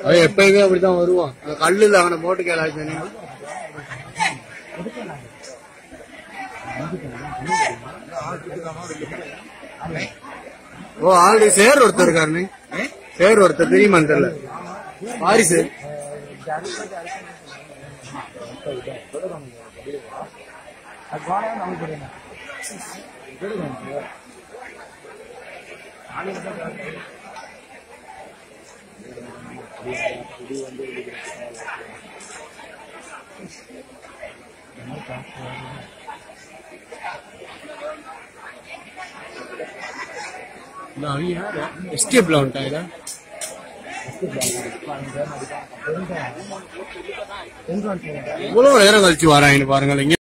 அவன் எப்பயுமே அப்படித்தான் வருவான் அந்த கல்லுல அவனை போட்டு கேளாச்சு ஓ ஆல்ரெடி சேர் ஒருத்தர் இருக்காருன்னு சேர் ஒருத்தர் தெரியுமான்னு தெரியல வாரிசு எஸ்கேப்ல வந்துட்டாங்க இவ்வளவு நேரம் கழிச்சு வராங்க பாருங்க இங்க